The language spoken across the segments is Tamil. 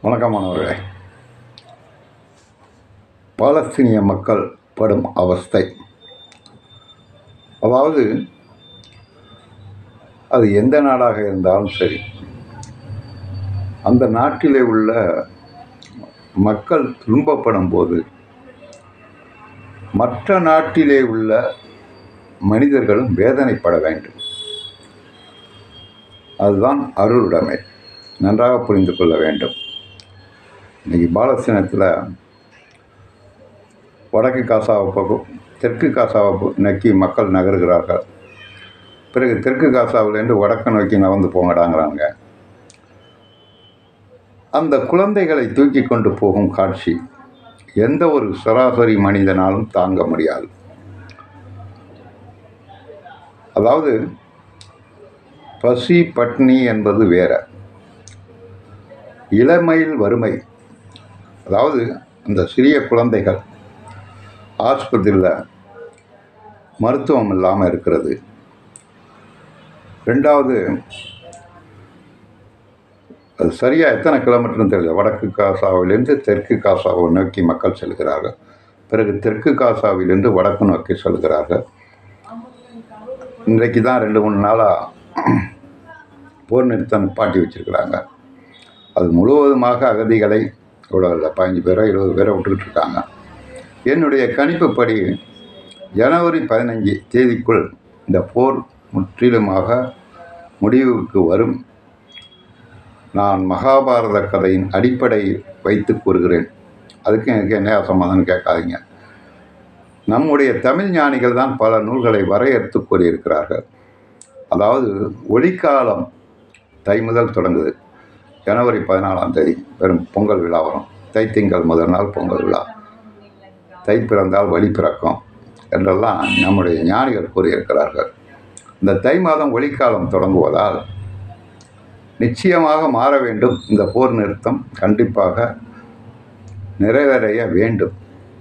வணக்கமானவர்களே பாலஸ்தீனிய மக்கள் படும் அவஸ்தை அதாவது அது எந்த நாடாக இருந்தாலும் சரி அந்த நாட்டிலே உள்ள மக்கள் துன்பப்படும் போது மற்ற நாட்டிலே உள்ள மனிதர்களும் வேதனைப்பட வேண்டும் அதுதான் அருளுடைமை நன்றாக புரிந்து கொள்ள வேண்டும் இன்னைக்கு பாலஸ்தீனத்தில் வடக்கு காசாவை பக்கம் தெற்கு காசாவை ப- நோக்கி மக்கள் நகர்கிறார்கள் பிறகு தெற்கு காசாவிலேருந்து வடக்கு நோக்கி நகர்ந்து போங்கடாங்கிறாங்க அந்த குழந்தைகளை தூக்கி கொண்டு போகும் காட்சி எந்த ஒரு சராசரி மனிதனாலும் தாங்க முடியாது அதாவது பசி பட்னி என்பது வேற இளமையில் வறுமை அதாவது அந்த சிறிய குழந்தைகள் ஆஸ்பத்திரியில் மருத்துவம் இல்லாமல் இருக்கிறது ரெண்டாவது அது சரியாக எத்தனை கிலோமீட்டர்னு தெரியல வடக்கு காசாவிலிருந்து தெற்கு காசாவை நோக்கி மக்கள் செல்கிறார்கள் பிறகு தெற்கு காசாவிலிருந்து வடக்கு நோக்கி செல்கிறார்கள் இன்றைக்கு தான் ரெண்டு மூணு நாளாக போர் நிறுத்தம் நிப்பாட்டி வச்சிருக்கிறாங்க அது முழுவதுமாக அகதிகளை இவ்வளோ இல்லை பதினஞ்சு பேரோ இருபது பேரை விட்டுக்கிட்டு இருக்காங்க என்னுடைய கணிப்புப்படி ஜனவரி பதினஞ்சு தேதிக்குள் இந்த போர் முற்றிலுமாக முடிவுக்கு வரும் நான் மகாபாரத கதையின் அடிப்படை வைத்து கூறுகிறேன் அதுக்கு எனக்கு என்ன சம்மதம்னு கேட்காதீங்க நம்முடைய தமிழ் ஞானிகள் தான் பல நூல்களை வரையறுத்து கூறியிருக்கிறார்கள் அதாவது ஒளிக்காலம் தை முதல் தொடங்குது ஜனவரி பதினாலாம் தேதி வெறும் பொங்கல் விழா வரும் தைத்திங்கள் முதல் நாள் பொங்கல் விழா தை பிறந்தால் வழி பிறக்கும் என்றெல்லாம் நம்முடைய ஞானிகள் கூறியிருக்கிறார்கள் இந்த தை மாதம் ஒளிக்காலம் தொடங்குவதால் நிச்சயமாக மாற வேண்டும் இந்த போர் நிறுத்தம் கண்டிப்பாக நிறைவேறைய வேண்டும்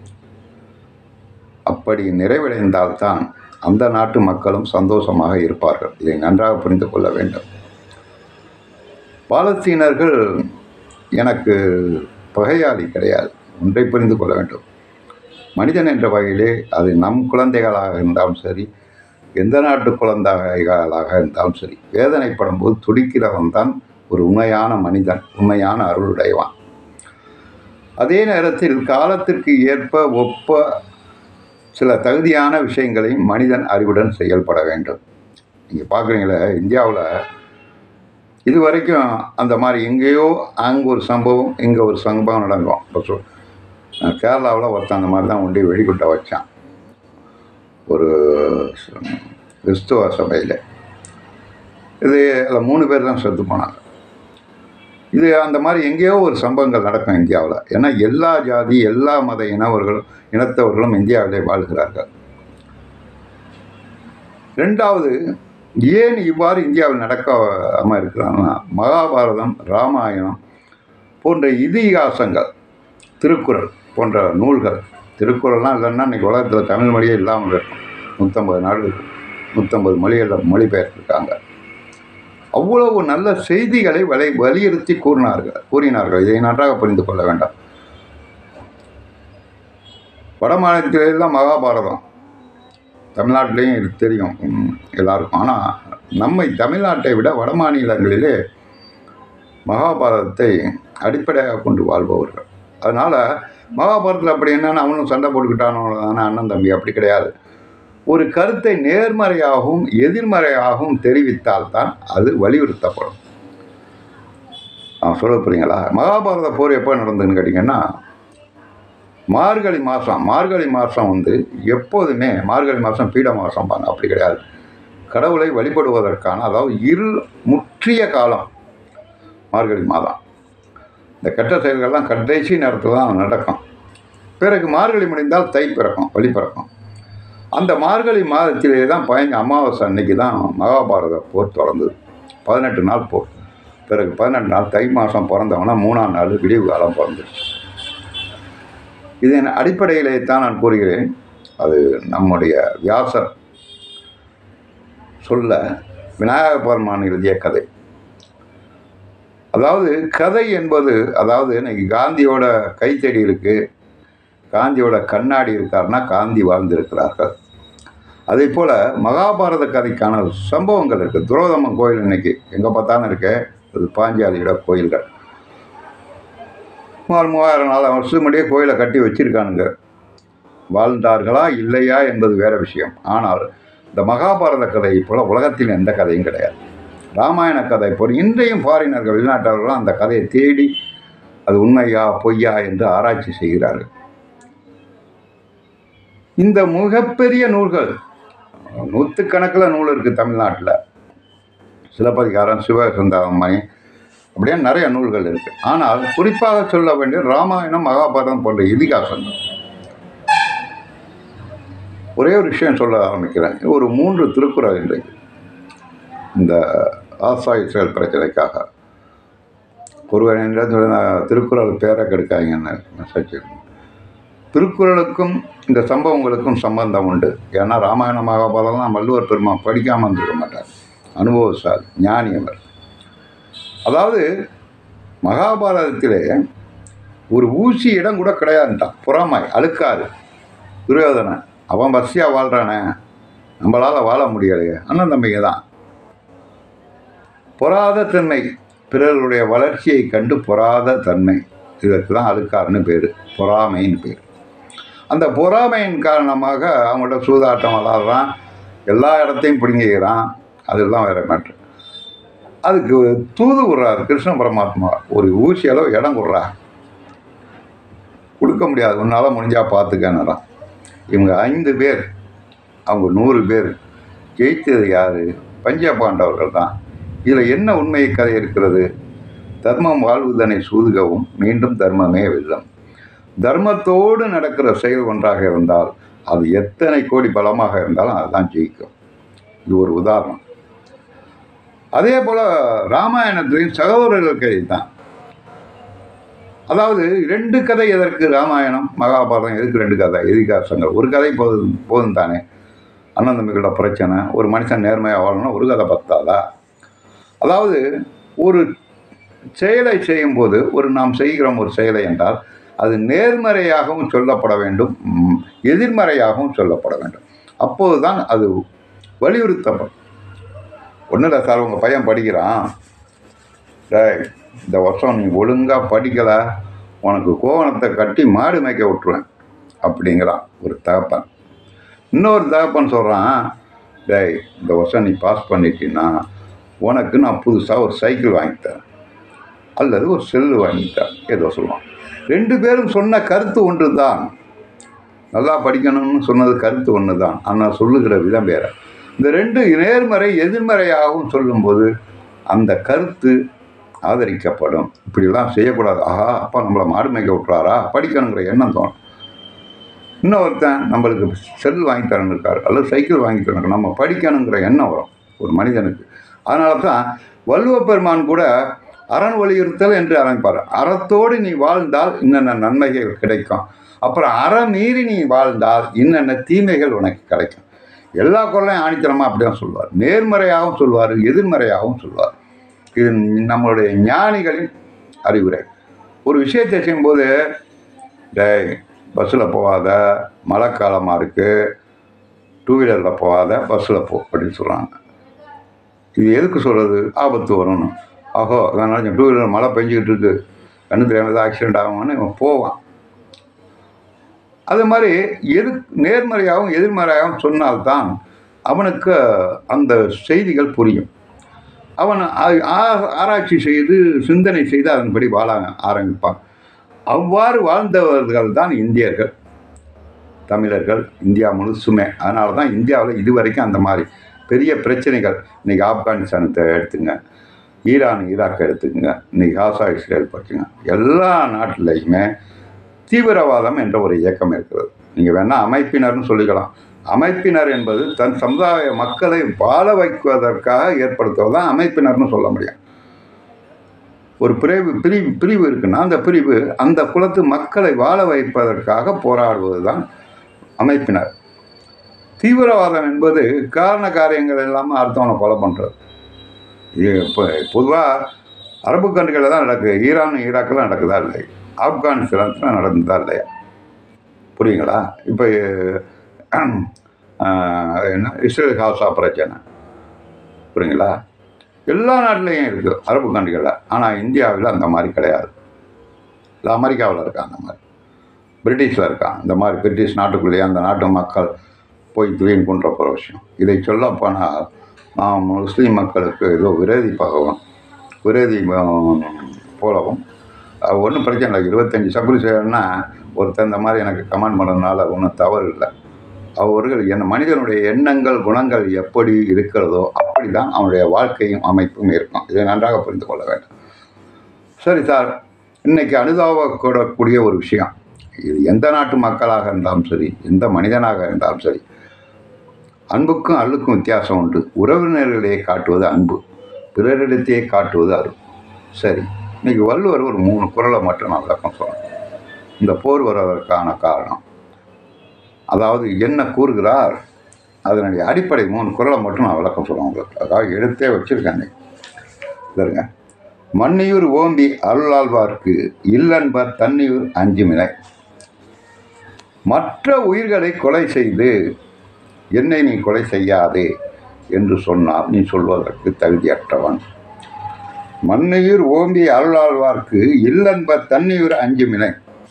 அப்படி நிறைவடைந்தால்தான் அந்த நாட்டு மக்களும் சந்தோஷமாக இருப்பார்கள் இதை நன்றாக புரிந்து கொள்ள வேண்டும் பாலஸ்தீனர்கள் எனக்கு பகையாளி கிடையாது ஒன்றை புரிந்து கொள்ள வேண்டும் மனிதன் என்ற வகையிலே அது நம் குழந்தைகளாக இருந்தாலும் சரி எந்த நாட்டு குழந்தைகளாக இருந்தாலும் சரி வேதனைப்படும் போது துடிக்கிறவன் தான் ஒரு உண்மையான மனிதன் உண்மையான அருளுடையவான் அதே நேரத்தில் காலத்திற்கு ஏற்ப ஒப்ப சில தகுதியான விஷயங்களையும் மனிதன் அறிவுடன் செயல்பட வேண்டும் நீங்கள் பார்க்குறீங்களே இந்தியாவில் இது வரைக்கும் அந்த மாதிரி எங்கேயோ அங்கே ஒரு சம்பவம் இங்கே ஒரு சம்பவம் நடக்கும் இப்போ சொல் கேரளாவில் ஒருத்தன் அந்த மாதிரி தான் ஒண்டி வெடிகுட்டை வச்சான் ஒரு ச- கிறிஸ்துவ சபையில் இது அதில் மூணு பேர் தான் செத்து போனாங்க இது அந்த மாதிரி எங்கேயோ ஒரு சம்பவங்கள் நடக்கும் இந்தியாவில் ஏன்னா எல்லா ஜாதி எல்லா மத இனவர்களும் இனத்தவர்களும் இந்தியாவிலே வாழ்கிறார்கள் ரெண்டாவது ஏன் இவ்வாறு இந்தியாவில் நடக்காமல் இருக்கிறாங்கன்னா மகாபாரதம் ராமாயணம் போன்ற இதிகாசங்கள் திருக்குறள் போன்ற நூல்கள் திருக்குறள்லாம் இல்லைன்னா இன்றைக்கி உலகத்தில் தமிழ் மொழியே இல்லாமல் இருக்கும் நூற்றம்பது நாடு நூற்றம்பது மொழிகளில் மொழிபெயர்த்திருக்காங்க அவ்வளவு நல்ல செய்திகளை வலை வலியுறுத்தி கூறினார்கள் கூறினார்கள் இதை நன்றாக புரிந்து கொள்ள வேண்டாம் வட மாநிலத்திலெல்லாம் மகாபாரதம் தமிழ்நாட்டிலையும் இது தெரியும் ம், எல்லாருக்கும் ஆனால் நம்மை தமிழ்நாட்டை விட வட மாநிலங்களிலே மகாபாரதத்தை அடிப்படையாக கொண்டு வாழ்பவர்கள் அதனால் மகாபாரதத்தில் அப்படி என்னன்னா அவனும் சண்டை போட்டுக்கிட்டானோ தானே அண்ணன் தம்பி அப்படி கிடையாது ஒரு கருத்தை நேர்மறையாகவும் எதிர்மறையாகவும் தெரிவித்தால்தான் அது வலியுறுத்தப்படும் நான் சொல்ல போறீங்களா மகாபாரத போர் எப்போ நடந்ததுன்னு கேட்டிங்கன்னா மார்கழி மாதம் மார்கழி மாதம் வந்து எப்போதுமே மார்கழி மாதம் பீட மாதம் பாங்க அப்படி கிடையாது கடவுளை வழிபடுவதற்கான அதாவது இருள் முற்றிய காலம் மார்கழி மாதம் இந்த கெட்ட செயல்கள்லாம் கடைசி நேரத்தில் தான் நடக்கும் பிறகு மார்கழி முடிந்தால் தை பிறக்கும் வழி பிறக்கும் அந்த மார்கழி மாதத்திலே தான் பயங்க அமாவாசை அன்னைக்கு தான் மகாபாரத போர் தொடர்ந்தது பதினெட்டு நாள் போர் பிறகு பதினெட்டு நாள் தை மாதம் பிறந்தவனா மூணாம் நாள் விடிவு காலம் பிறந்துருச்சு இதன் அடிப்படையிலே தான் நான் கூறுகிறேன் அது நம்முடைய வியாசர் சொல்ல விநாயக பெருமான் எழுதிய கதை அதாவது கதை என்பது அதாவது இன்னைக்கு காந்தியோட கைத்தடி இருக்கு காந்தியோட கண்ணாடி இருக்காருன்னா காந்தி வாழ்ந்திருக்கிறார்கள் அதே போல் மகாபாரத கதைக்கான சம்பவங்கள் இருக்குது துரோதமன் கோயில் இன்னைக்கு எங்கே பார்த்தாலும் இருக்கு அது பாஞ்சாலியோட கோயில்கள் சுமார் மூவாயிரம் நாலு வருஷம் முன்னாடியே கோயிலை கட்டி வச்சிருக்கானுங்க வாழ்ந்தார்களா இல்லையா என்பது வேற விஷயம் ஆனால் இந்த மகாபாரத கதையை போல உலகத்தில் எந்த கதையும் கிடையாது ராமாயண கதை போல் இன்றையும் ஃபாரினர்கள் வெளிநாட்டவர்களும் அந்த கதையை தேடி அது உண்மையா பொய்யா என்று ஆராய்ச்சி செய்கிறார்கள் இந்த மிகப்பெரிய நூல்கள் நூற்றுக்கணக்கில் நூல் இருக்குது தமிழ்நாட்டில் சிலப்பதிகாரம் சிவசந்தாமணி அப்படியே நிறைய நூல்கள் இருக்குது ஆனால் குறிப்பாக சொல்ல வேண்டிய ராமாயணம் மகாபாரதம் போன்ற இதிகாசங்கள் ஒரே ஒரு விஷயம் சொல்ல ஆரம்பிக்கிறேன் ஒரு மூன்று திருக்குறள் இன்றைக்கு இந்த ஆசாய் செயல் பிரச்சனைக்காக ஒருவர் என்னிடத்தில் நான் திருக்குறள் பேரை கெடுக்காங்கன்னு மெசேஜ் திருக்குறளுக்கும் இந்த சம்பவங்களுக்கும் சம்பந்தம் உண்டு ஏன்னா ராமாயண மகாபாரதம் வள்ளுவர் பெருமா படிக்காமல் இருந்திருக்க மாட்டார் அனுபவசாலி ஞானி அவர் அதாவது மகாபாரதத்திலே ஒரு ஊசி இடம் கூட கிடையாதுட்டான் புறமாய் அழுக்காறு துரியோதனன் அவன் வசதியாக வாழ்கிறானே நம்மளால் வாழ முடியலையே அண்ணன் தம்பிங்க தான் பொறாத தன்மை பிறருடைய வளர்ச்சியை கண்டு பொறாத தன்மை இதற்கு தான் அழுக்காருன்னு பேர் பொறாமைன்னு பேர் அந்த பொறாமையின் காரணமாக அவங்கள்ட்ட சூதாட்டம் விளாட்றான் எல்லா இடத்தையும் பிடுங்கிக்கிறான் அதெல்லாம் வேற மேட்ரு அதுக்கு தூது விடுறாரு கிருஷ்ண பரமாத்மா ஒரு ஊசி அளவு இடம் கொடுறா கொடுக்க முடியாது உன்னால் முடிஞ்சால் பார்த்துக்கன்னுறான் இவங்க ஐந்து பேர் அவங்க நூறு பேர் ஜெயித்தது யார் பஞ்ச பாண்டவர்கள் தான் இதில் என்ன உண்மை கதை இருக்கிறது தர்மம் வாழ்வுதனை சூதுகவும் மீண்டும் தர்மமே வெல்லும் தர்மத்தோடு நடக்கிற செயல் ஒன்றாக இருந்தால் அது எத்தனை கோடி பலமாக இருந்தாலும் அதுதான் ஜெயிக்கும் இது ஒரு உதாரணம் அதே போல் ராமாயணத்திலையும் சகோதரர்கள் கதை தான் அதாவது ரெண்டு கதை எதற்கு ராமாயணம் மகாபாரதம் எதுக்கு ரெண்டு கதை இதிகாசங்கள் ஒரு கதை போதும் போதும் தானே அண்ணன் தம்பிகளோட பிரச்சனை ஒரு மனுஷன் நேர்மையாக வாழணும் ஒரு கதை பத்தாதா அதாவது ஒரு செயலை செய்யும்போது ஒரு நாம் செய்கிறோம் ஒரு செயலை என்றால் அது நேர்மறையாகவும் சொல்லப்பட வேண்டும் ம், எதிர்மறையாகவும் சொல்லப்பட வேண்டும் அப்போது தான் அது வலியுறுத்தப்படும் ஒன்றும் இல்லை சார் உங்கள் பையன் படிக்கிறான் டேய் இந்த வருஷம் நீ ஒழுங்காக படிக்கலை உனக்கு கோவணத்தை கட்டி மாடு மேய்க்க விட்டுருவேன் அப்படிங்கிறான் ஒரு தகப்பன் இன்னொரு தகப்பன் சொல்கிறான் டேய் இந்த வருஷம் நீ பாஸ் பண்ணிட்டீன்னா உனக்கு நான் புதுசாக ஒரு சைக்கிள் வாங்கி தரேன் அல்லது ஒரு செல்லு வாங்கி தரேன் ஏதோ சொல்லுவான் ரெண்டு பேரும் சொன்ன கருத்து ஒன்று தான் நல்லா படிக்கணும்னு சொன்னது கருத்து ஒன்று தான் ஆனால் சொல்லுகிற விதம் வேற இந்த ரெண்டு நேர்மறை எதிர்மறையாகவும் சொல்லும்போது அந்த கருத்து ஆதரிக்கப்படும் இப்படிலாம் செய்யக்கூடாது ஆஹா அப்பா நம்மளை மாடு மேய்க்க விட்றாரா படிக்கணுங்கிற எண்ணம் தோணும் இன்னொருத்தன் நம்மளுக்கு செல் வாங்கி தரணும் இருக்காரு அல்லது சைக்கிள் வாங்கி தரணும் நம்ம படிக்கணுங்கிற எண்ணம் வரும் ஒரு மனிதனுக்கு அதனால தான் வள்ளுவ பெருமான் கூட அரண் வலியுறுத்தல் என்று ஆரம்பிப்பார் அறத்தோடு நீ வாழ்ந்தால் இன்னென்ன நன்மைகள் கிடைக்கும் அப்புறம் அறம் மீறி நீ வாழ்ந்தால் இன்னென்ன தீமைகள் உனக்கு கிடைக்கும் எல்லா குரலையும் ஆணித்தனமாக அப்படி தான் சொல்லுவார் நேர்மறையாகவும் சொல்லுவார் எதிர்மறையாகவும் சொல்லுவார் இது நம்மளுடைய ஞானிகளின் அறிவுரை ஒரு விஷயத்தை செய்யும்போது டேய் பஸ்ஸில் போகாத மழை காலமாக இருக்குது டூ வீலரில் போகாத பஸ்ஸில் போ அப்படின்னு சொல்கிறாங்க இது எதுக்கு சொல்கிறது ஆபத்து வரும்னு ஆஹோ அதனால டூ வீலர் மழை பெஞ்சிக்கிட்டு இருக்கு கண்ணு தெரியாமல் ஏதாவது ஆக்சிடென்ட் ஆகும்னு இவன் போவான் அது மாதிரி எது நேர்மறையாகவும் எதிர்மறையாகவும் சொன்னால்தான் அவனுக்கு அந்த செய்திகள் புரியும் அவன் ஆ- ஆ- ஆராய்ச்சி செய்து சிந்தனை செய்து அதன்படி வாழ ஆரம்பிப்பான் அவ்வாறு வாழ்ந்தவர்கள் தான் இந்தியர்கள் தமிழர்கள் இந்தியா முழுசுமே அதனால தான் இந்தியாவில் இதுவரைக்கும் அந்த மாதிரி பெரிய பிரச்சனைகள் இன்றைக்கி ஆப்கானிஸ்தானத்தை எடுத்துங்க ஈரான் ஈராக் எடுத்துக்கங்க இன்றைக்கி காசா இஸ்ரேல் பற்றிங்க எல்லா நாட்டிலையுமே தீவிரவாதம் என்ற ஒரு இயக்கம் இருக்கிறது நீங்கள் வேணால் அமைப்பினர்னு சொல்லிக்கலாம் அமைப்பினர் என்பது தன் சமுதாய மக்களை வாழ வைக்குவதற்காக ஏற்படுத்துவது தான் அமைப்பினர்னு சொல்ல முடியும் ஒரு பிரிவு பிரிவு பிரிவு இருக்குன்னா அந்த பிரிவு அந்த குலத்து மக்களை வாழ வைப்பதற்காக போராடுவது தான் அமைப்பினர் தீவிரவாதம் என்பது காரண காரியங்கள் இல்லாமல் அடுத்தவனை கொலை பண்ணுறது இது இப்போ பொதுவாக அரபு கண்ட்ரிகளில் தான் நடக்குது ஈரான் ஈராக்கில் நடக்குதா இல்லை ஆப்கானிஸ்தானத்தில் நடந்ததா இல்லையா புரியுங்களா இப்போ என்ன இஸ்ரேல் காசா பிரச்சனை புரியுங்களா எல்லா நாட்டிலையும் இருக்குது அரபு கண்ட்ரிகளில் ஆனால் இந்தியாவில் அந்த மாதிரி கிடையாது இல்லை அமெரிக்காவில் இருக்கா அந்த மாதிரி பிரிட்டிஷில் இருக்கான் இந்த மாதிரி பிரிட்டிஷ் நாட்டுக்குள்ளேயே அந்த நாட்டு மக்கள் போய் துயின் கொன்ற போகிற விஷயம் இதை சொல்ல போனால் நாம் முஸ்லீம் மக்களுக்கு ஏதோ விரோதி பகவும் விரோதி ஆஹ், போலவும் ஒன்றும் பிரச்சனை இல்லை இருபத்தஞ்சி சப்ரி செய்யணும்னா ஒருத்தன் இந்த மாதிரி எனக்கு கமெண்ட் பண்ணதுனால ஒன்றும் தவறு இல்லை அவர்கள் என்ன மனிதனுடைய எண்ணங்கள் குணங்கள் எப்படி இருக்கிறதோ அப்படி தான் அவனுடைய வாழ்க்கையும் அமைப்பும் இருக்கும் இதை நன்றாக புரிந்து கொள்ள வேண்டும் சரி சார் இன்னைக்கு அனுதாபப்படக்கூடிய ஒரு விஷயம் இது எந்த நாட்டு மக்களாக இருந்தாலும் சரி எந்த மனிதனாக இருந்தாலும் சரி அன்புக்கும் அள்ளுக்கும் வித்தியாசம் உண்டு உறவினர்களே காட்டுவது அன்பு பிறரிடத்தையே காட்டுவது அருள் சரி இன்னைக்கு வள்ளுவர் ஒரு மூணு குறளை மட்டும் நான் விளக்கம் சொல்லணும் இந்த போர் வருவதற்கான காரணம் அதாவது என்ன கூறுகிறார் அதனுடைய அடிப்படை மூணு குறளை மட்டும் நான் விளக்கம் சொல்லுவேன் உங்களுக்கு அதாவது எடுத்தே வச்சுருக்கேன் இன்னைக்கு. பாருங்க மன்னியூர் ஓம்பி அருளாழ்வார்க்கு இல்லன்பர் தன்னியூர் அஞ்சுமினை மற்ற உயிர்களை கொலை செய்து என்னை நீ கொலை செய்யாதே என்று சொன்னால் நீ சொல்வதற்கு தகுதியற்றவன் மன்னியூர் ஓம்பி அருளாழ்வார்க்கு இல்லன்பர் தன்னியூர் அஞ்சுமினை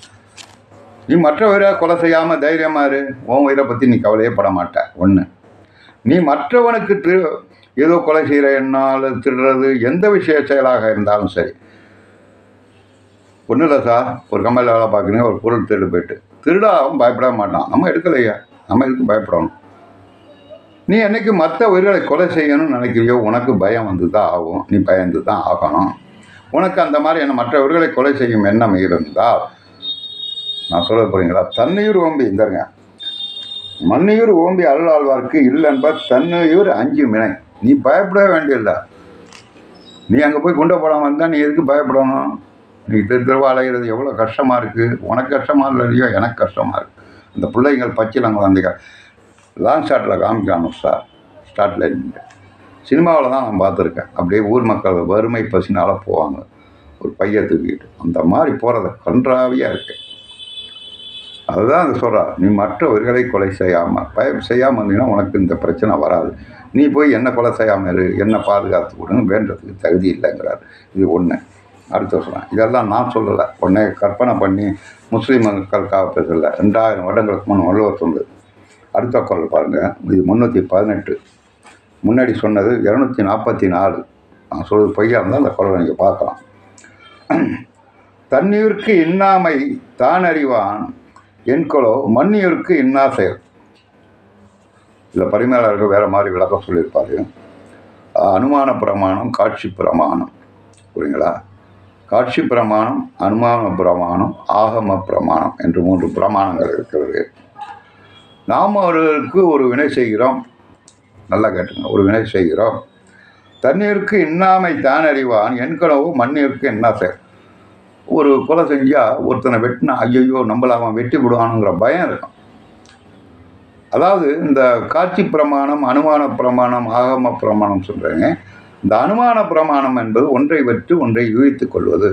நீ மற்றவரை கொலை செய்யாம தைரியமா இரு உன் உயிரை பற்றி நீ கவலையே பட மாட்ட ஒன்று நீ மற்றவனுக்கு திரு ஏதோ கொலை செய்கிற எண்ணால் திருடுறது எந்த விஷய செயலாக இருந்தாலும் சரி ஒன்றும் இல்லை சார் ஒரு கம்பெனியில் வேலை பார்க்குறீங்க ஒரு பொருள் திருடு போயிட்டு திருடா அவன் பயப்பட மாட்டான் நம்ம எடுக்கலையா நம்ம எதுக்கு பயப்படணும் நீ என்னைக்கு மற்ற உயிர்களை கொலை செய்யணும்னு நினைக்கிறியோ உனக்கு பயம் வந்து தான் ஆகும் நீ பயந்து தான் ஆகணும் உனக்கு அந்த மாதிரி என்ன மற்ற உயிர்களை கொலை செய்யும் எண்ணம் இருந்தால் நான் சொல்ல போறீங்களா தன்னையூர் ஓம்பி இந்தருங்க மண்ணையூர் ஓம்பி அருளாழ்வார்க்கு இல்லைன்ப தன்னையூர் அஞ்சு மினை நீ பயப்படவே வேண்டியதில்லை நீ அங்கே போய் குண்டை போடாமல் இருந்தால் நீ எதுக்கு பயப்படணும் நீ திரு திருவா அலைகிறது எவ்வளோ கஷ்டமாக இருக்குது உனக்கு கஷ்டமாக இல்லையோ எனக்கு கஷ்டமாக இருக்குது இந்த பிள்ளைங்கள் பச்சிலங்க அந்த லாங் ஷாட்டில் காமிக்கணும் சார் ஸ்டார்ட்ல சினிமாவில் தான் நான் பார்த்துருக்கேன் அப்படியே ஊர் மக்கள் வறுமை பசினால போவாங்க ஒரு பைய தூக்கிட்டு அந்த மாதிரி போகிறத கன்றாவியாக இருக்கு அதுதான் அது சொல்கிறா நீ மற்ற உயிர்களை கொலை செய்யாமல் பய செய்யாமல் இருந்தீங்கன்னா உனக்கு இந்த பிரச்சனை வராது நீ போய் என்ன கொலை செய்யாமல் இரு என்ன பாதுகாத்து கொடுன்னு வேண்டதுக்கு தகுதி இல்லைங்கிறார் இது ஒன்று அடுத்து சொல்கிறேன் இதெல்லாம் நான் சொல்லலை உடனே கற்பனை பண்ணி முஸ்லீம் மக்களுக்காக பேசல ரெண்டாயிரம் வருடங்களுக்கு முன் வள்ளுவர் சொன்னது அடுத்த குரல் பாருங்கள் இது முந்நூற்றி பதினெட்டு முன்னாடி சொன்னது இரநூத்தி நாற்பத்தி நாலு நான் சொல்கிறது பொய்யா இருந்தால் அந்த குரலை நீங்கள் பார்க்கலாம் தண்ணீருக்கு இன்னாமை தான் அறிவான் என்கொலோ மண்ணியூருக்கு இன்னா செயல் இதில் பரிமையாளர்கள் வேறு மாதிரி விளக்கம் சொல்லியிருப்பாரு அனுமான பிரமாணம் காட்சி பிரமாணம் புரியுங்களா காட்சி பிரமாணம் அனுமான பிரமாணம் ஆகம பிரமாணம் என்று மூன்று பிரமாணங்கள் இருக்கிறது நாம் அவர்களுக்கு ஒரு வினை செய்கிறோம் நல்லா கேட்டுங்க ஒரு வினை செய்கிறோம் தண்ணீருக்கு இன்னாமை தான் அறிவான் என் கனவு மண்ணீருக்கு என்ன செயல் ஒரு கொலை செஞ்சால் ஒருத்தனை வெட்டினா ஐயோ நம்மள அவன் வெட்டி விடுவானுங்கிற பயம் இருக்கும் அதாவது இந்த காட்சி பிரமாணம் அனுமான பிரமாணம் ஆகம பிரமாணம் சொல்கிறேங்க இந்த அனுமான பிரமாணம் என்பது ஒன்றை வெற்று ஒன்றை யூகித்துக் கொள்வது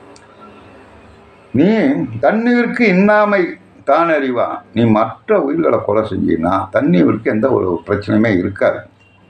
நீ தண்ணீருக்கு இன்னாமை தான் அறிவா நீ மற்ற உயிர்களை கொலை செஞ்சினா தண்ணீருக்கு எந்த ஒரு பிரச்சனையுமே இருக்காது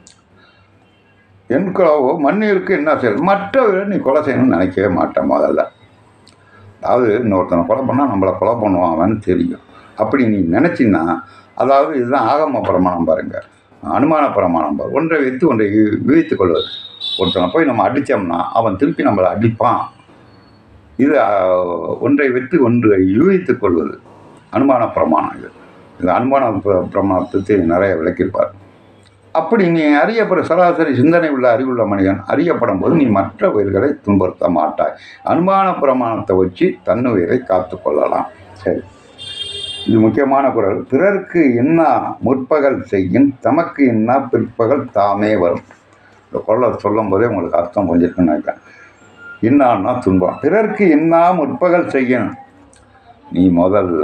என் குலவோ மண்ணீருக்கு என்ன செய்யணும் மற்றவரை நீ கொலை செய்யணும்னு நினைக்கவே மாட்டேன் முதல்ல அதாவது இன்னொருத்தனை கொலை பண்ணால் நம்மளை கொலை பண்ணுவான் அவன்னு தெரியும் அப்படி நீ நினச்சின்னா அதாவது இதுதான் ஆகம பிரமாணம் பாருங்க அனுமான பிரமாணம் பாரு ஒன்றை வைத்து ஒன்றை யூ- யூகித்துக் கொள்வது ஒருத்தனை போய் நம்ம அடித்தோம்னா அவன் திருப்பி நம்மளை அடிப்பான் இது அஹ், ஒன்றை வைத்து ஒன்றை யூகித்துக் கொள்வது அனுமான பிரமாணம் இது இது அனுமான பிர- பிரமாணத்தை நிறைய விளக்கியிருப்பார் அப்படி நீ அறியப்பட சராசரி சிந்தனை உள்ள அறிவுள்ள மனிதன் அறியப்படும் போது நீ மற்ற உயிர்களை துன்புறுத்த மாட்டாய் அனுமான பிரமாணத்தை வச்சு தன்னுயிரை காத்து கொள்ளலாம் சரி இது முக்கியமான குரல் பிறர்க்கு என்ன முற்பகல் செய்யும் தமக்கு என்ன பிற்பகல் தாமே வரும் இந்த குரலை சொல்லும் போதே உங்களுக்கு அர்த்தம் புரிஞ்சிருக்குன்னு நினைக்கிறேன் என்னான்னா துன்பம் பிறர்க்கு என்ன முற்பகல் செய்யணும் நீ முதல்ல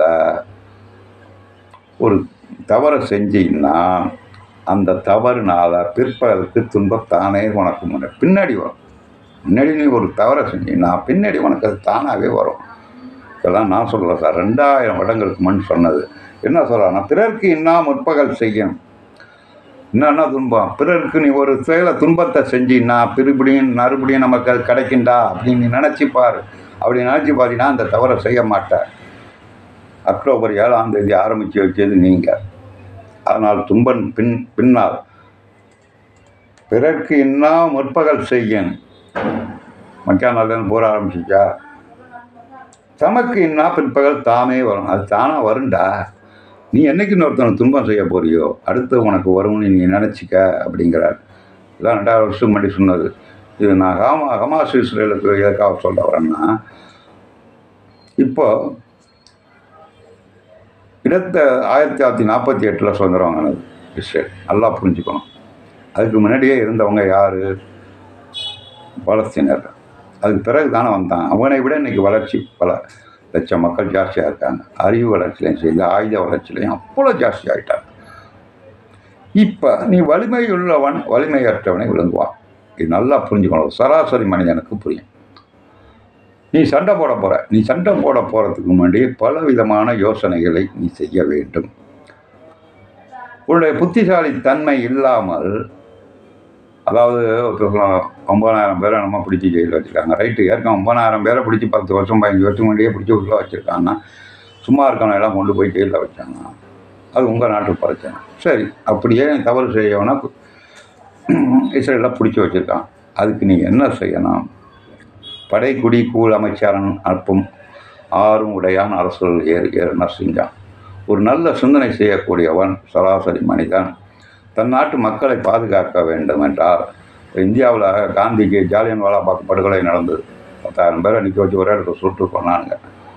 ஒரு தவறை செஞ்சீங்கன்னா அந்த தவறுனால பிற்பகலுக்கு துன்பம் தானே உனக்கு முன்ன பின்னாடி வரும் முன்னாடி நீ ஒரு தவறை செஞ்சீங்கன்னா பின்னாடி உனக்கு அது தானாகவே வரும் இதெல்லாம் நான் சொல்லலை சார் ரெண்டாயிரம் வருடங்களுக்கு முன் சொன்னது என்ன சொல்கிறான்னா பிறர்க்கு இன்னா முற்பகல் செய்யும் என்னன்னா துன்பம் பிறருக்கு நீ ஒரு செயலை துன்பத்தை செஞ்சின்னா பிறுபடியும் மறுபடியும் நமக்கு அது கிடைக்குண்டா அப்படின்னு நீ நினச்சி பாரு அப்படி நினச்சி பார்த்தீங்கன்னா அந்த தவறை செய்ய மாட்டேன் அக்டோபர் ஏழாம் தேதி ஆரம்பித்து வச்சது நீங்கள் அதனால் துன்பன் பின் பின்னால் பிறர்க்கு இன்னா முற்பகல் செய்யன் மக்கான் நாள்லேருந்து போற ஆரம்பிச்சிச்சா தமக்கு இன்னா பிற்பகல் தாமே வரும் அது தானாக வரும்டா நீ என்னைக்கு இன்னொருத்தனை துன்பம் செய்ய போறியோ அடுத்து உனக்கு வரும்னு நீ நினச்சிக்க அப்படிங்கிறார் இதான் ரெண்டாயிரம் வருஷம் முன்னாடி சொன்னது இது நான் ஹாமா ஹமாஸ் இஸ்ரேலுக்கு எதுக்காக சொல்ல வரேன்னா இப்போ இடத்த ஆயிரத்தி தொள்ளாயிரத்தி நாற்பத்தி எட்டில் சுதந்திரம் வாங்கினது இஸ்ரேல் நல்லா புரிஞ்சுக்கணும் அதுக்கு முன்னாடியே இருந்தவங்க யார் பாலஸ்தீனர் அதுக்கு பிறகு தானே வந்தான் அவனை விட இன்னைக்கு வளர்ச்சி பல லட்சம் மக்கள் ஜாஸ்தியாக இருக்காங்க அறிவு வளர்ச்சியிலையும் சரி ஆயுத வளர்ச்சியிலையும் அவ்வளோ ஜாஸ்தி ஆகிட்டாங்க இப்போ நீ வலிமை உள்ளவன் வலிமையற்றவனை விழுங்குவான் இது நல்லா புரிஞ்சுக்கணும் சராசரி மனிதனுக்கு புரியும் நீ சண்டை போட போகிற நீ சண்டை போட போகிறதுக்கு முன்னாடி பல விதமான யோசனைகளை நீ செய்ய வேண்டும் உன்னுடைய புத்திசாலி தன்மை இல்லாமல் அதாவது ஒருத்தர் ஒம்பதாயிரம் பேரை நம்ம பிடிச்சி ஜெயிலில் வச்சுருக்காங்க ரைட்டு ஏற்கனவே ஒம்பதாயிரம் பேரை பிடிச்சி பத்து வருஷம் பதினஞ்சு வருஷம் முன்னாடியே பிடிச்சி உள்ள வச்சுருக்காங்கன்னா சும்மா இருக்கவனை எல்லாம் கொண்டு போய் ஜெயிலில் வச்சாங்க அது உங்கள் நாட்டு பிரச்சனை சரி அப்படியே நீ தவறு செய்யணும்னா இஸ்ரேலில் பிடிச்சி வச்சுருக்கான் அதுக்கு நீ என்ன செய்யணும் படைக்குடி கூழ் அமைச்சரன் அற்பும் ஆறும் உடையான் அரசர்கள் ஏறு ஏறுன செஞ்சான் ஒரு நல்ல சிந்தனை செய்யக்கூடியவன் சராசரி மனிதன் தன் நாட்டு மக்களை பாதுகாக்க வேண்டும் என்றால் இந்தியாவில் காந்திக்கு ஜாலியன் வாலாபாக் படுகொலை நடந்தது பத்தாயிரம் பேரை நிற்க வச்சு ஒரே இடத்துல சுட்டு கொண்டாங்க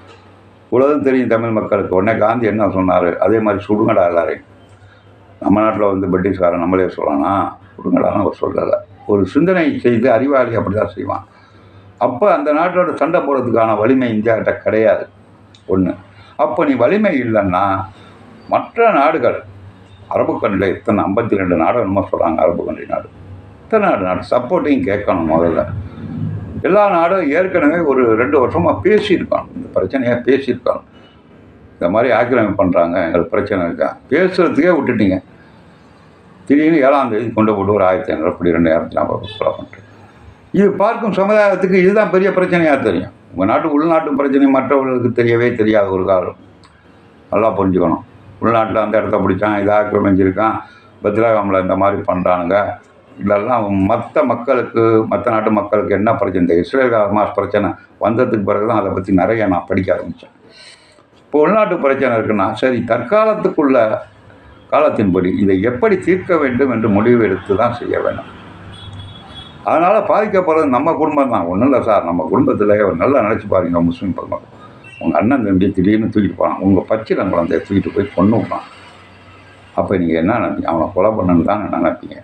உலகம் தெரியும் தமிழ் மக்களுக்கு உடனே காந்தி என்ன சொன்னார் அதே மாதிரி சுடுங்கடா எல்லாரையும் நம்ம நாட்டில் வந்து பிரிட்டிஷ்காரன் நம்மளே சொல்லலாம் சுடுங்கடான்னு அவர் சொல்லலை ஒரு சிந்தனை செய்து அறிவாளி அப்படி தான் செய்வான் அப்போ அந்த நாட்டோட சண்டை போடுறதுக்கான வலிமை இந்தியாகிட்ட கிடையாது ஒன்று அப்போ நீ வலிமை இல்லைன்னா மற்ற நாடுகள் அரபு கண்ட்ரியில் எத்தனை ஐம்பத்தி ரெண்டு நாடு என்னமோ சொல்கிறாங்க அரபு கண்ட்ரி நாடு எத்தனை நாடு நாடு சப்போர்ட்டையும் கேட்கணும் முதல்ல எல்லா நாடும் ஏற்கனவே ஒரு ரெண்டு வருஷமாக பேசியிருக்கான் இந்த பிரச்சனையை பேசியிருக்கான் இந்த மாதிரி ஆக்கிரமிப்பு பண்ணுறாங்க எங்களுக்கு பிரச்சனை இருக்கா பேசுகிறதுக்கே விட்டுட்டீங்க திடீர்னு ஏழாம் தேதி கொண்டு போட்டு ஒரு ஆயிரத்தி ஐநூறு அப்படி ரெண்டாயிரத்தி நாற்பது கொலை பண்ணுறேன் இது பார்க்கும் சமுதாயத்துக்கு இதுதான் பெரிய பிரச்சனையாக தெரியும் உங்கள் நாட்டு உள்நாட்டு பிரச்சனை மற்றவர்களுக்கு தெரியவே தெரியாது ஒரு காலம் நல்லா புரிஞ்சுக்கணும் உள்நாட்டில் அந்த இடத்த பிடிச்சான் இதை ஆக்கிரமிச்சிருக்கான் பத்ரகாமில் இந்த மாதிரி பண்ணுறானுங்க இதெல்லாம் மற்ற மக்களுக்கு மற்ற நாட்டு மக்களுக்கு என்ன பிரச்சனை இந்த இஸ்ரேல் ஹமாஸ் பிரச்சனை வந்ததுக்கு பிறகு தான் அதை பற்றி நிறைய நான் படிக்க ஆரம்பித்தேன் இப்போ உள்நாட்டு பிரச்சனை இருக்குன்னா சரி தற்காலத்துக்குள்ள காலத்தின்படி இதை எப்படி தீர்க்க வேண்டும் என்று முடிவு எடுத்து தான் செய்ய வேண்டும் அதனால் பாதிக்கப்படுறது நம்ம குடும்பம் தான் ஒன்றும் இல்லை சார் நம்ம குடும்பத்தில் ஒரு நல்லா நினச்சி பாருங்க முஸ்லீம் பெருமக்கள் உங்கள் அண்ணன் தம்பி திடீர்னு தூக்கிட்டு போனான் உங்கள் பச்சிலம் குழந்தைய தூக்கிட்டு போய் பொண்ணு விட்டான் அப்போ நீங்கள் என்ன நினைப்பீங்க அவனை கொலை பண்ணணுன்னு தான் நினைப்பீங்க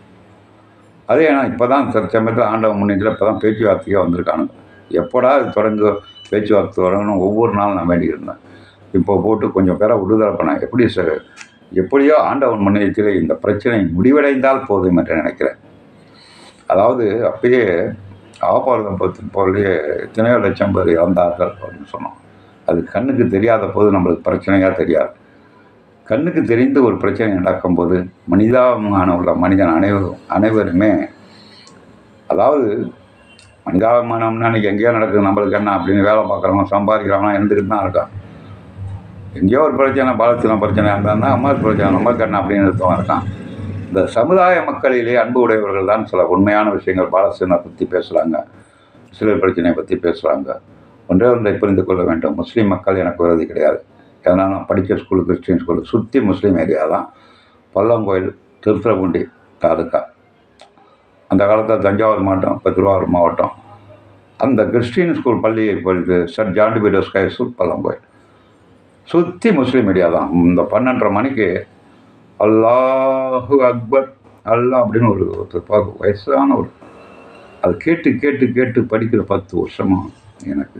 அதே நான் இப்போ தான் சில சமயத்தில் ஆண்டவன் முன்னேற்றில் இப்போ தான் பேச்சுவார்த்தைக்கே வந்திருக்கானுங்க எப்போடா இது தொடங்கு பேச்சுவார்த்தை தொடங்கணும் ஒவ்வொரு நாளும் நான் வேண்டியிருந்தேன் இப்போ போட்டு கொஞ்சம் பேரை விடுதலை பண்ணேன் எப்படி சார் எப்படியோ ஆண்டவன் முன்னேற்றத்தில் இந்த பிரச்சனை முடிவடைந்தால் போதும் என்று நினைக்கிறேன் அதாவது அப்பயே ஆபாரதம் பத்து போலயே எத்தனையோ லட்சம் பேர் இறந்தார்கள் அப்படின்னு சொன்னோம் அது கண்ணுக்கு தெரியாத போது நம்மளுக்கு பிரச்சனையாக தெரியாது கண்ணுக்கு தெரிந்து ஒரு பிரச்சனை நடக்கும்போது மனிதாபிமானம் உள்ள மனிதன் அனைவரும் அனைவருமே அதாவது மனிதாபிமானம்னா இன்றைக்கி எங்கேயோ நடக்குது நம்மளுக்கு என்ன அப்படின்னு வேலை பார்க்குறவங்க சம்பாதிக்கிறவங்க இருந்துக்கிட்டு தான் இருக்கான் எங்கேயோ ஒரு பிரச்சனை பாலத்தின பிரச்சனை இருந்தாங்கன்னா அம்மா பிரச்சனை நம்மளுக்கு என்ன அப்படின்னு ஒருத்தவன் இருக்கான் இந்த சமுதாய மக்களிலே அன்பு உடையவர்கள் தான் சில உண்மையான விஷயங்கள் பாலஸ்தீனை பற்றி பேசுகிறாங்க இஸ்ரேல் பிரச்சனையை பற்றி பேசுகிறாங்க ஒன்றே ஒன்றை புரிந்து கொள்ள வேண்டும் முஸ்லீம் மக்கள் எனக்கு விரோதி கிடையாது ஏன்னா நான் படித்த ஸ்கூலு கிறிஸ்டின் ஸ்கூலு சுற்றி முஸ்லீம் ஏரியா தான் பல்லங்கோயில் திருத்துறைப்பூண்டி தாலுக்கா அந்த காலத்தில் தஞ்சாவூர் மாவட்டம் இப்போ திருவாரூர் மாவட்டம் அந்த கிறிஸ்டின் ஸ்கூல் பள்ளியை படித்து சட் ஜாண்டி பீடோஸ் ஹை ஸ்கூல் பல்லங்கோயில் சுற்றி முஸ்லீம் ஏரியா தான் இந்த பன்னெண்டரை மணிக்கு அல்லாஹு அக்பர் அல்லாஹ் அப்படின்னு ஒரு ஒருத்தர் பார்க்க வயசான ஒரு அது கேட்டு கேட்டு கேட்டு படிக்கிற பத்து வருஷமாக எனக்கு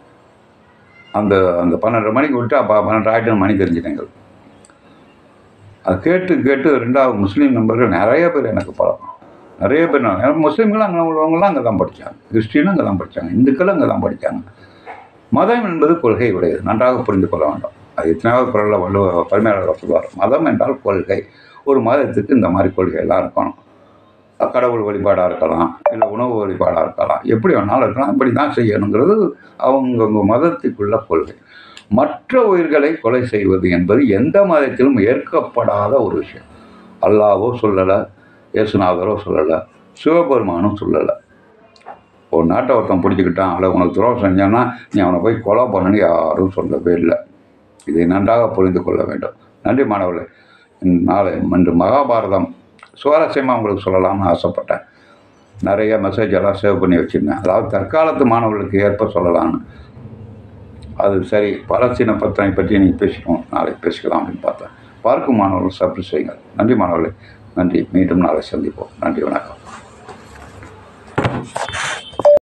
அந்த அந்த பன்னெண்டரை மணிக்கு விட்டு அப்போ பன்னெண்டு ஆயிரம் மணி தெரிஞ்சிட்டேங்க அது கேட்டு கேட்டு ரெண்டாவது முஸ்லீம் நண்பர்கள் நிறைய பேர் எனக்கு பழக்கம் நிறைய பேர் நான் ஏன்னா முஸ்லீம்களும் அங்கே உள்ளவங்களாம் அங்கே தான் படித்தாங்க கிறிஸ்டினும் அங்கே தான் படித்தாங்க இந்துக்களும் அங்கே தான் படித்தாங்க மதம் என்பது கொள்கை உடையது நன்றாக புரிந்து கொள்ள வேண்டும் அது எத்தனாவது குரலில் வள்ளுவ பரிமையாளர் சொல்வார் மதம் என்றால் கொள்கை ஒரு மதத்துக்கு இந்த மாதிரி கொள்கையெல்லாம் இருக்கணும் கடவுள் வழிபாடாக இருக்கலாம் இல்லை உணவு வழிபாடாக இருக்கலாம் எப்படி வேணாலும் இருக்கலாம் இப்படி தான் செய்யணுங்கிறது அவங்கவுங்க மதத்துக்குள்ள கொள்கை மற்ற உயிர்களை கொலை செய்வது என்பது எந்த மதத்திலும் ஏற்கப்படாத ஒரு விஷயம் அல்லாவோ சொல்லலை இயேசுநாதரோ சொல்லலை சிவபெருமானும் சொல்லலை ஒரு நாட்டை ஒருத்தன் பிடிச்சிக்கிட்டான் அல்ல உனக்கு துரோகம் செஞ்சான்னா நீ அவனை போய் கொலை பண்ணணும்னு யாரும் சொல்லவே இல்லை இதை நன்றாக புரிந்து கொள்ள வேண்டும் நன்றி மாணவர்களே இந்த நாளை இன்று மகாபாரதம் சுவாரஸ்யமாக உங்களுக்கு சொல்லலாம்னு ஆசைப்பட்டேன் நிறைய மெசேஜ் எல்லாம் சேவ் பண்ணி வச்சுருந்தேன் அதாவது தற்காலத்து மாணவர்களுக்கு ஏற்ப சொல்லலாம்னு அது சரி பலஸ்தீன பிரச்சனை பற்றி நீங்கள் பேசிக்கணும் நாளைக்கு பேசிக்கலாம் அப்படின்னு பார்த்தேன் பார்க்கும் மாணவர்கள் சப்ரி செய்யுங்கள் நன்றி மாணவர்களே நன்றி மீண்டும் நாளை சந்திப்போம் நன்றி வணக்கம்